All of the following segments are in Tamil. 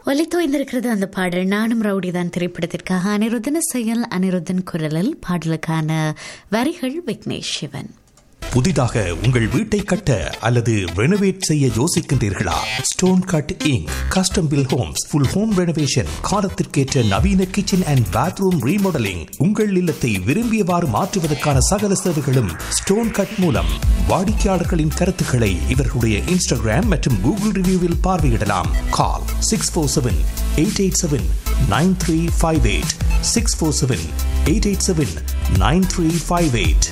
ஒலித்தோய்ந்திருக்கிறது அந்த பாடல் நானும் ரவுடிதான் திரைப்படத்திற்காக அனிருத்தன செயல் அனிருத்தன் குரலில் பாடலுக்கான வரிகள் விக்னேஷ் சிவன் புதிதாக உங்கள் வீட்டை கட்ட அல்லது ரெனோவேட் செய்ய யோசிக்கின்றீர்களா stone cut inc custom built homes full home renovation காலத்திற்கேற்ற நவீன கிச்சன் அண்ட் பாத்ரூம் ரீமாடலிங் உங்கள் இல்லத்தை விரும்பியவாறு மாற்றுவதற்கான சகல சேவைகளும் ஸ்டோன் கட் மூலம் வாடிக்கையாளர்களின் கருத்துக்களை இவர்களுடைய இன்ஸ்டாகிராம் மற்றும் கூகுள் ரிவ்யூவில் பார்வையிடலாம் call six four seven eight eight seven nine three five eight six four seven eight eight seven nine three five eight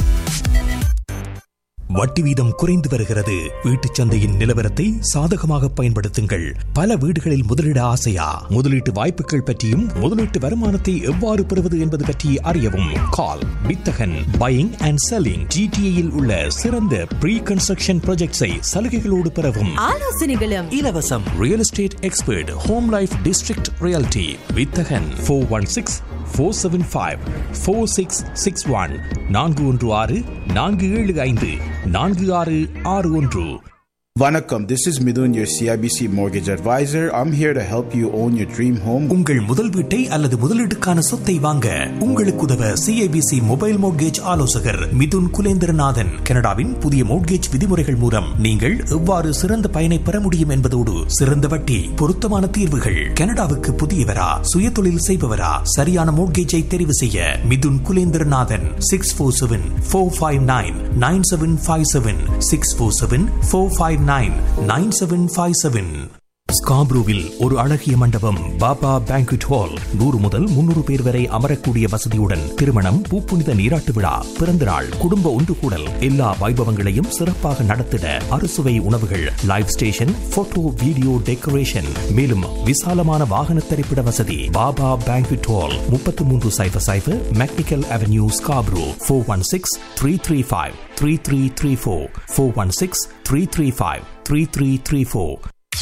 வட்டி வீதம் குறைந்து வருகிறது வீட்டுச் சந்தையின் நிலவரத்தை சாதகமாக பயன்படுத்துங்கள் பல வீடுகளில் முதலீட ஆசையா முதலீட்டு வாய்ப்புகள் பற்றியும் முதலீட்டு வருமானத்தை எவ்வாறு பெறுவது என்பது பற்றி அறியவும் கால் வித்தகன் பையிங் அண்ட் செல்லிங் ஜிடிஏயில் உள்ள சிறந்த ப்ரீ கன்ஸ்ட்ரக்ஷன் ப்ராஜெக்ட்ஸை சலுகைகளோடு பெறவும் ஆலோசனைகளும் இலவசம் real estate expert home life district reality வித்தகன் four one six four seven five four six six one நான்கு ஒன்று ஆறு நான்கு ஏழு ஐந்து நான்கு ஆறு ஆறு ஒன்று Vanakkam, this is Midun, your CIBC mortgage advisor. I'm here to help you own your dream home. உங்கள் முதல் வீட்டை அல்லது முதலீட்டுக்கான சொத்தை வாங்க உங்களுக்கு உதவ சிஐபிசி மொபைல் மோட்கேஜ் ஆலோசகர் மிதுன் குலேந்திரநாதன் கனடாவின் புதிய மோட்கேஜ் விதிமுறைகள் மூலம் நீங்கள் எவ்வாறு சிறந்த பயனை பெற முடியும் என்பதோடு சிறந்த வட்டி பொருத்தமான தீர்வுகள் கனடாவுக்கு புதியவரா சுயதொழில் செய்பவரா சரியான மோட்கேஜை தெரிவு செய்ய Mithun Kulendranathan six four seven four five nine nine seven five seven six four seven four five nine nine seven five seven ஸ்காப்ரூவில் ஒரு அழகிய மண்டபம் பாபா பேங்க்வெட் ஹால் நூறு முதல் முன்னூறு பேர் வரை அமரக்கூடிய வசதியுடன் திருமணம் பூப்புனித நீராட்டு விழா பிறந்த நாள் குடும்ப ஒன்று கூடல் எல்லா வைபவங்களையும் சிறப்பாக நடத்திட அறுசுவை உணவுகள் live station photo video decoration மேலும் விசாலமான வாகன திரைப்பட வசதி பாபா பேங்க்வெட் ஹால் முப்பத்தி மூன்று சைபர் சைபர் McNicoll avenue Scarborough four one six three three five three three three four four one six three three five three three three four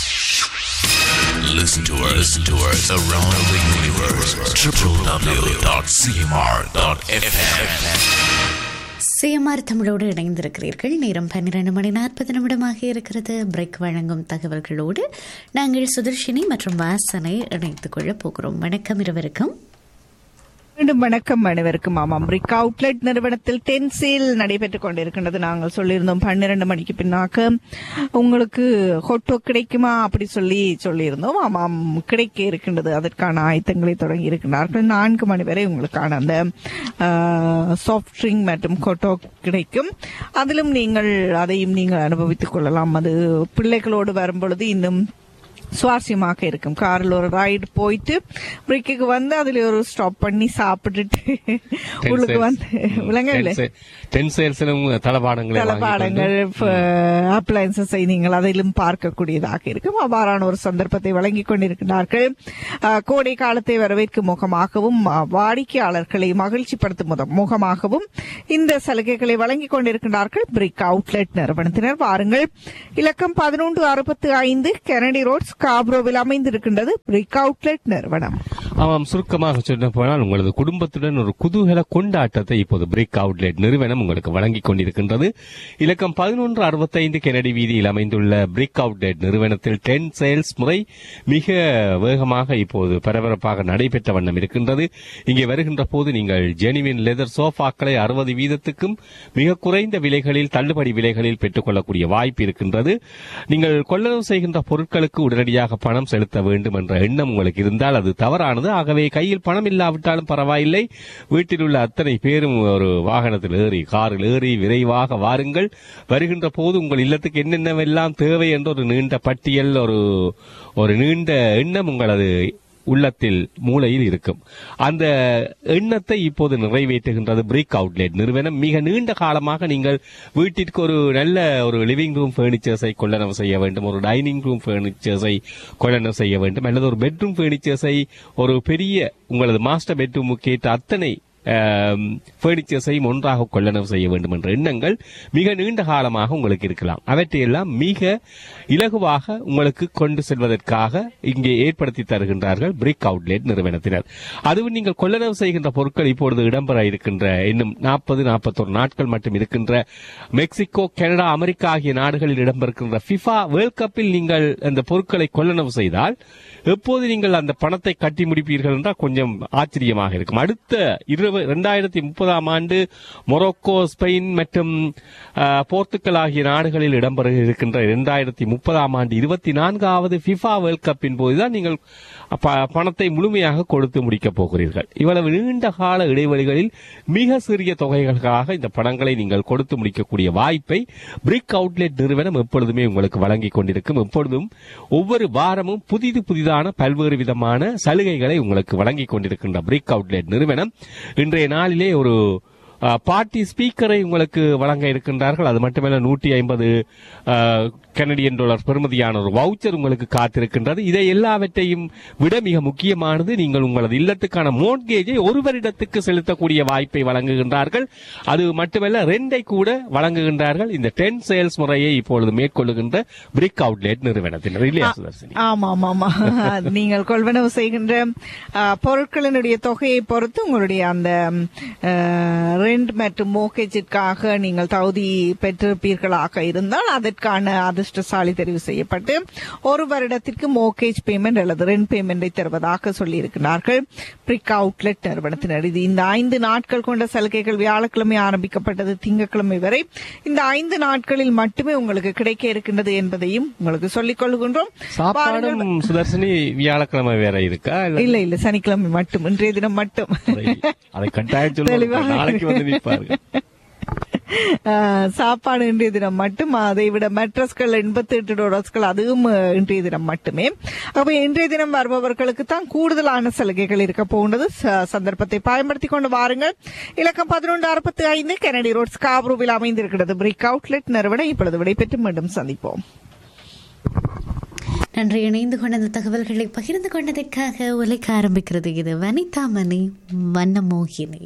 Listen to us, listen to us around the universe. www.cmr.fm. CMR தமிழோடு இணைந்திருக்கிறீர்கள் நேரம் பன்னிரண்டு மணி நாற்பது நிமிடமாக இருக்கிறது பிரேக் வழங்கும் தகவல்களோடு நாங்கள் சுதர்ஷினி மற்றும் வாசனை இணைத்துக் கொள்ளப் போகிறோம் வணக்கம் இருவருக்கும் மீண்டும் வணக்கம் அனைவருக்கும் ஆமாம் பிரிக் அவுட்லெட் நிறுவனத்தில் டென் சேல் நடைபெற்றுக் கொண்டிருக்கின்றது நாங்கள் சொல்லியிருந்தோம் பன்னிரண்டு மணிக்கு பின்னாக்க உங்களுக்கு ஹொட்டோ கிடைக்குமா அப்படி சொல்லி சொல்லியிருந்தோம் ஆமாம் கிடைக்க இருக்கின்றது அதற்கான ஆயத்தங்களை தொடங்கி இருக்கின்றார்கள் நான்கு மணி வரை உங்களுக்கான அந்த சாஃப்ட் ட்ரிங்க் மற்றும் ஹொட்டோ கிடைக்கும் அதிலும் நீங்கள் அதையும் நீங்கள் அனுபவித்துக் கொள்ளலாம் அது பிள்ளைகளோடு வரும்பொழுது இன்னும் சுவாரஸ்யமாக இருக்கும் காரில் ஒரு ரைடு போயிட்டு பிரிக்குக்கு வந்து அதுல ஒரு ஸ்டாப் பண்ணி சாப்பிட்டுட்டு உள்ளுக்கு வந்து விளங்கவில்லை டென் சேல்ஸிலும் தளபாடங்களை தளபாடங்கள் அப்ளைன்சஸை நீங்கள் அதிலும் பார்க்கக்கூடியதாக இருக்கும் அவ்வாறான ஒரு சந்தர்ப்பத்தை வழங்கிக் கொண்டிருக்கிறார்கள் அஹ், கோடை காலத்தை வரவேற்கும் முகமாகவும் அஹ், வாடிக்கையாளர்களை மகிழ்ச்சிப்படுத்தும் முத- முகமாகவும் இந்த சலுகைகளை வழங்கிக் கொண்டிருக்கிறார்கள் பிரிக் அவுட்லெட் நிறுவனத்தினர் வாருங்கள் இலக்கம் பதினொன்று அறுபத்தி ஐந்து கெனடி ரோட் ஸ்காப்ரோவில் அமைந்திருக்கின்றது பிரிக் அவுட்லெட் நிறுவனம் ஆமாம் சுருக்கமாக சொல்ல போனால் உங்களது குடும்பத்துடன் ஒரு குதூகல கொண்டாட்டத்தை இப்போது பிரேக் அவுட்லெட் நிறுவனம் உங்களுக்கு வழங்கிக் கொண்டிருக்கின்றது இலக்கம் பதினொன்று அறுபத்தைந்து கெனடி வீதியில் அமைந்துள்ள பிரேக் அவுட்லெட் நிறுவனத்தில் டென் சேல்ஸ் முறை மிக வேகமாக இப்போது பரபரப்பாக நடைபெற்ற வண்ணம் இருக்கின்றது இங்கே வருகின்ற போது நீங்கள் ஜெனிவின் லெதர் சோஃபாக்களை அறுபது வீதத்துக்கும் மிக குறைந்த விலைகளில் தள்ளுபடி விலைகளில் பெற்றுக்கொள்ளக்கூடிய வாய்ப்பு இருக்கின்றது நீங்கள் கொள்ளளவு செய்கின்ற பொருட்களுக்கு உடனடியாக பணம் செலுத்த வேண்டும் என்ற எண்ணம் உங்களுக்கு இருந்தால் அது தவறானது ஆகவே கையில் பணம் இல்லாவிட்டாலும் பரவாயில்லை வீட்டில் உள்ள அத்தனை பேரும் ஒரு வாகனத்தில் ஏறி காரில் ஏறி விரைவாக வாருங்கள் வருகின்ற போது உங்கள் இல்லத்துக்கு என்னென்னவெல்லாம் தேவை என்ற ஒரு நீண்ட பட்டியல் ஒரு ஒரு நீண்ட எண்ணம் உங்களது உள்ளத்தில் மூளையில் இருக்கும் அந்த எண்ணத்தை இப்போது நிறைவேற்றுகின்றது பிரேக் அவுட்லெட் நிறுவனம் மிக நீண்ட காலமாக நீங்கள் வீட்டிற்கு ஒரு நல்ல ஒரு லிவிங் ரூம் ஃபர்னிச்சர்ஸை கொள்ளளவு செய்ய வேண்டும் ஒரு டைனிங் ரூம் ஃபர்னிச்சர்ஸை கொள்ளளவு செய்ய வேண்டும் அல்லது ஒரு பெட்ரூம் ஃபர்னிச்சர்ஸை ஒரு பெரிய உங்களது மாஸ்டர் பெட்ரூமுக்கு ஏற்ற அத்தனை பர்னிச்சர்ஸையும் ஒன்றாக கொள்ளளவு செய்ய வேண்டும் என்ற எண்ணங்கள் மிக நீண்ட காலமாக உங்களுக்கு இருக்கலாம் அவற்றையெல்லாம் மிக இலகுவாக உங்களுக்கு கொண்டு செல்வதற்காக இங்கே ஏற்படுத்தி தருகின்றார்கள் பிரிக் அவுட்லெட் நிறுவனத்தினர் அதுவும் நீங்கள் கொள்ளளவு செய்கின்ற பொருட்கள் இப்பொழுது இடம்பெற இருக்கின்ற இன்னும் நாற்பது நாற்பத்தொரு நாட்கள் மட்டும் இருக்கின்ற மெக்சிகோ கனடா அமெரிக்கா ஆகிய நாடுகளில் இடம்பெறுகின்ற ஃபிஃபா வேர்ல்ட் கப்பில் நீங்கள் அந்த பொருட்களை கொள்ளளவு செய்தால் எப்போது நீங்கள் அந்த பணத்தை கட்டி முடிப்பீர்கள் என்றால் கொஞ்சம் ஆச்சரியமாக இருக்கும் அடுத்த இருபது இரண்டாயிரத்தி முப்பதாம் ஆண்டு மொரோக்கோ ஸ்பெயின் மற்றும் அஹ், போர்த்துக்கல் ஆகிய நாடுகளில் இடம்பெற இருக்கின்ற இரண்டாயிரத்தி முப்பதாம் ஆண்டு இருபத்தி நான்காவது ஃபிஃபா வேர்ல்ட் கப்பின் போதுதான் நீங்கள் ப- பணத்தை முழுமையாக கொடுத்து முடிக்கப் போகிறீர்கள் இவ்வளவு நீண்ட கால இடைவெளிகளில் மிக சிறிய தொகைகளுக்காக இந்த பணங்களை நீங்கள் கொடுத்து முடிக்கக்கூடிய வாய்ப்பை பிரிக் அவுட்லெட் நிறுவனம் எப்பொழுதுமே உங்களுக்கு வழங்கிக் கொண்டிருக்கும் எப்பொழுதும் ஒவ்வொரு வாரமும் புதிது புதிதான பல்வேறு விதமான சலுகைகளை உங்களுக்கு வழங்கிக் கொண்டிருக்கின்ற பிரிக் அவுட்லெட் நிறுவனம் இன்றைய நாளிலே ஒரு அஹ், பார்ட்டி ஸ்பீக்கரை உங்களுக்கு வழங்க இருக்கின்றார்கள் அது மட்டுமல்ல நூற்றி ஐம்பது கனடியன் டாலர் பெறுமதியான ஒரு வவுச்சர் உங்களுக்கு காத்திருக்கின்றது இதை எல்லாவற்றையும் விட மிக முக்கியமானது நீங்கள் உங்களது இல்லத்துக்கான மோட்கேஜை ஒரு வருடத்துக்கு செலுத்தக்கூடிய வாய்ப்பை வழங்குகின்றார்கள் அது மட்டுமல்ல ரெண்டை கூட வழங்குகின்றார்கள் இந்த டென் சேல்ஸ் முறையை இப்பொழுது மேற்கொள்ளுகின்ற பிரிக் அவுட்லெட் நிறுவனத்தினர் இல்லையா சுதர்சினி ஆமா ஆமா ஆமா நீங்கள் கொள்வனவு செய்கின்ற ஆ, பொருட்களினுடைய தொகையை பொறுத்து உங்களுடைய அந்த ரெண்ட் மற்றும் மோகேஜிற்காக நீங்கள் தகுதி பெற்றிருப்பீர்களாக இருந்தால் அதற்கான அதிர்ஷ்டசாலி தெரிவு செய்யப்பட்டு ஒரு வருடத்திற்கு மோகேஜ் பேமெண்ட் அல்லது ரெண்ட் பேமெண்டை தருவதாக சொல்லியிருக்கிறார்கள் பிரிக் அவுட்லெட் நிறுவனத்தினர் இது இந்த ஐந்து நாட்கள் கொண்ட சலுகைகள் வியாழக்கிழமை ஆரம்பிக்கப்பட்டது திங்கட்கிழமை வரை இந்த ஐந்து நாட்களில் மட்டுமே உங்களுக்கு கிடைக்க இருக்கின்றது என்பதையும் உங்களுக்கு சொல்லிக் கொள்கின்றோம் சாப்பாடும் சுதர்சினி வியாழக்கிழமை வேற இருக்கா இல்ல இல்ல இல்ல சனிக்கிழமை மட்டும் இன்றைய தினம் மட்டும் அதை- அதை கட்டாயம் சொல்லுவாங்க தெளிவாக நாளைக்கு வந்து நிற்பார்கள் ஆஹ், சாப்பாடு இன்றைய தினம் மட்டும் அதை விட மெட்ரஸ்கள் எண்பத்தி எட்டு டாலர்ஸ்கள் அதுவும் அஹ், இன்றைய தினம் மட்டுமே அப்ப இன்றைய தினம் வருபவர்களுக்கு தான் கூடுதலான சலுகைகள் இருக்க போகின்றது ச- சந்தர்ப்பத்தை பயன்படுத்திக் கொண்டு வாருங்கள் இலக்கம் பதினொன்று அறுபத்தி ஐந்து கெனடி ரோட் ஸ்காப்ரூவில் அமைந்திருக்கிறது பிரிக் அவுட்லெட் நிறுவனம் இப்பொழுது விடைபெற்று மீண்டும் சந்திப்போம் நன்றி இணைந்து கொண்ட அந்த தகவல்களை பகிர்ந்து கொண்டதற்காக உழைக்க ஆரம்பிக்கிறது இது வனிதாமணி வண்ணமோகினி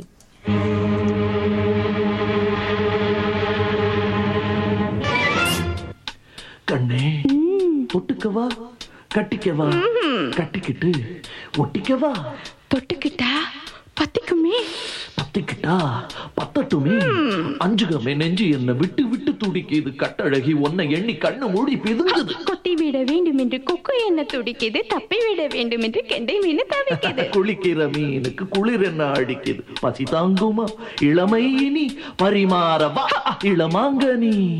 கண்ணே ஒட்டுக்கவா கட்டிக்கவா கட்டிக்கிட்டு ஒட்டிக்கவா தொட்டுக்கிட்டா பத்திக்குமே பத்திக்கிட்டா பத்தட்டுமே அஞ்சுகமே நெஞ்சு என்ன விட்டு விட்டு துடிக்குது கட்டழகி உன்னை எண்ணி கண்ணு மூடி பிதுங்குது கொத்தி விட வேண்டும் என்று கொக்கு என்ன துடிக்குது தப்பி விட வேண்டும் என்று கெண்டை மீன் தவிக்குது குளிக்கிற மீனுக்கு குளிர் என்ன அடிக்குது பசி தாங்குமா இளமை இனி பரிமாறவா இளமாங்கனி